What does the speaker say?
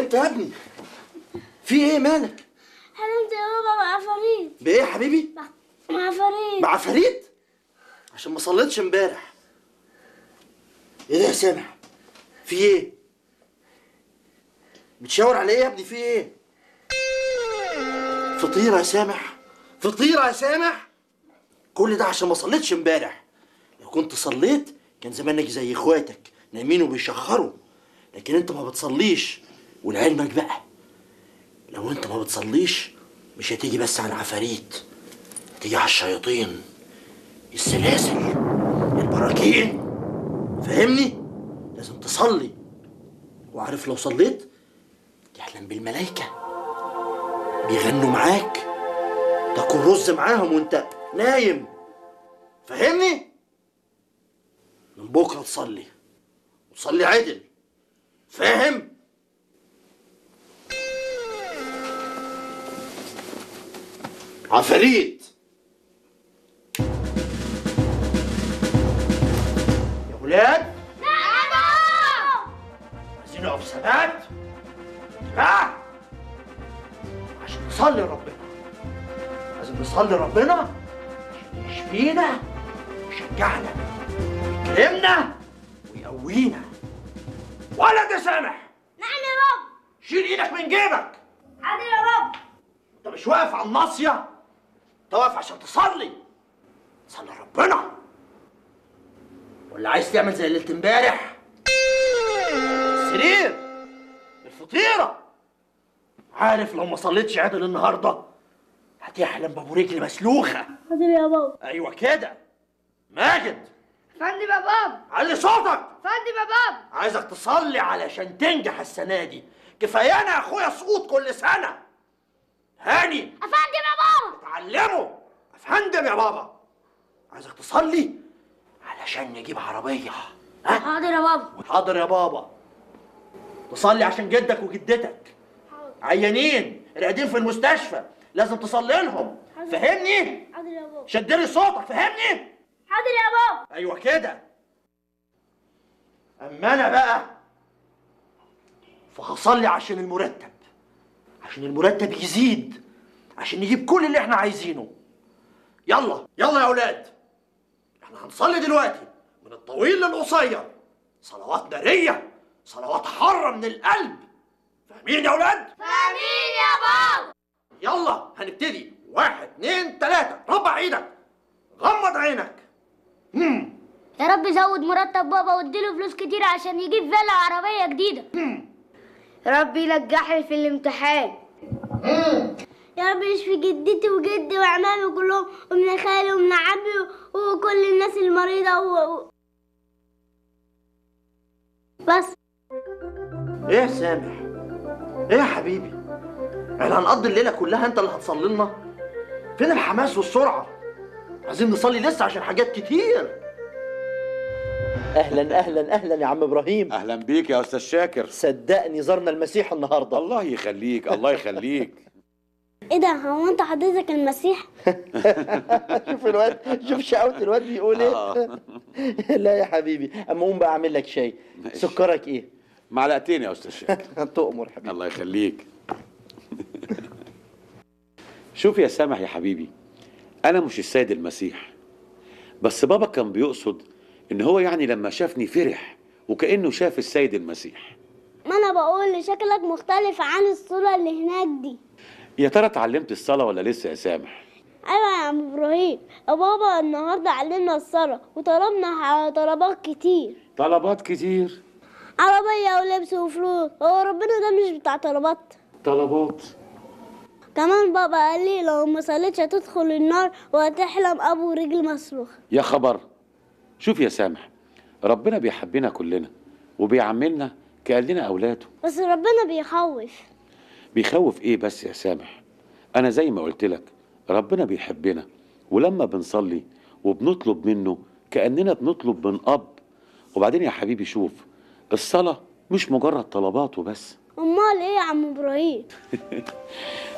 انت يا ابني في ايه مالك حلمت يا بابا مع فريد بايه يا حبيبي مع فريد مع فريد عشان ما صليتش امبارح ايه ده يا سامح في ايه بتشاور على ايه يا ابني في ايه فطيره يا سامح فطيره يا سامح كل ده عشان ما صليتش امبارح لو كنت صليت كان زمانك زي اخواتك نايمين وبيشخروا لكن انت ما بتصليش ولعلمك بقى لو انت ما بتصليش مش هتيجي بس على العفاريت هتيجي على الشياطين السلاسل البراكين فاهمني لازم تصلي وعارف لو صليت تحلم بالملائكة بيغنوا معاك تاكل رز معاهم وانت نايم فاهمني من بكرة تصلي وتصلي عدل فاهم عفاريت يا ولاد عايزين نقف ثبات لا عشان نصلي ربنا لازم نصلي ربنا عشان يشفينا ويشجعنا ويكرمنا ويقوينا ولد يا سامح نعم يا رب شيل ايدك من جيبك حاضر يا رب انت مش واقف على الناصية انت واقف عشان تصلي تصلي ربنا ولا عايز تعمل زي ليلة امبارح السرير الفطيرة عارف لو ما صليتش عدل النهاردة هتحلم بابو رجل مسلوخة حاضر يا بابا ايوه كده ماجد فندم يا بابا علي صوتك فندم يا بابا عايزك تصلي علشان تنجح السنة دي كفايانا يا اخويا سقوط كل سنة هاني افندم يا بابا اتعلموا افندم يا بابا عايزك تصلي علشان نجيب عربية ها حاضر يا بابا حاضر يا بابا تصلي عشان جدك وجدتك عيانين راقدين في المستشفى لازم تصلي لهم فهمني حاضر يا بابا شدلي صوتك فهمني حاضر يا بابا ايوه كده اما انا بقى فهصلي عشان المرتب عشان المرتب يزيد عشان نجيب كل اللي احنا عايزينه يلا يلا يا اولاد احنا هنصلي دلوقتي من الطويل للقصير صلوات نارية صلوات حارة من القلب فاهمين يا اولاد فاهمين يا بابا يلا هنبتدي واحد اتنين تلاتة ربع ايدك غمض عينك مم. يا رب زود مرتب بابا واديله فلوس كتير عشان يجيب فيلا عربية جديدة يا رب ينجحني في الامتحان يا رب يشفي جدتي وجدي وعمامي كلهم ومن خالي ومن عمي وكل الناس المريضة و... و- بس ايه يا سامح ايه يا حبيبي احنا هنقضي الليله كلها انت اللي هتصلي لنا فين الحماس والسرعه عايزين نصلي لسه عشان حاجات كتير اهلا اهلا اهلا يا عم ابراهيم اهلا بيك يا استاذ شاكر صدقني زرنا المسيح النهارده الله يخليك الله يخليك ايه ده هو انت حضرتك المسيح شوف الواد شوف شقاوة الواد بيقول ايه آه. لا يا حبيبي اما اقوم بقى اعمل لك شاي ماشي. سكرك ايه معلقتين يا استاذ شاكر تؤمر حبيبي الله يخليك شوف يا سامح يا حبيبي انا مش السيد المسيح بس بابا كان بيقصد ان هو يعني لما شافني فرح وكانه شاف السيد المسيح ما انا بقول شكلك مختلف عن الصورة اللي هناك دي يا ترى اتعلمت الصلاه ولا لسه يا سامح ايوه يا عم ابراهيم يا بابا النهارده علمنا الصلاة وطلبنا ح- طلبات كتير طلبات كتير عربية ولبس وفلوس هو ربنا ده مش بتاع طلبات طلبات كمان بابا قال لي لو ما صليتش هتدخل النار وهتحلم ابو رجل مسلوخة يا خبر شوف يا سامح ربنا بيحبنا كلنا وبيعاملنا كأننا أولاده بس ربنا بيخوف بيخوف ايه بس يا سامح انا زي ما قلت لك ربنا بيحبنا ولما بنصلي وبنطلب منه كأننا بنطلب من أب وبعدين يا حبيبي شوف الصلاة مش مجرد طلبات وبس امال ايه يا عم ابراهيم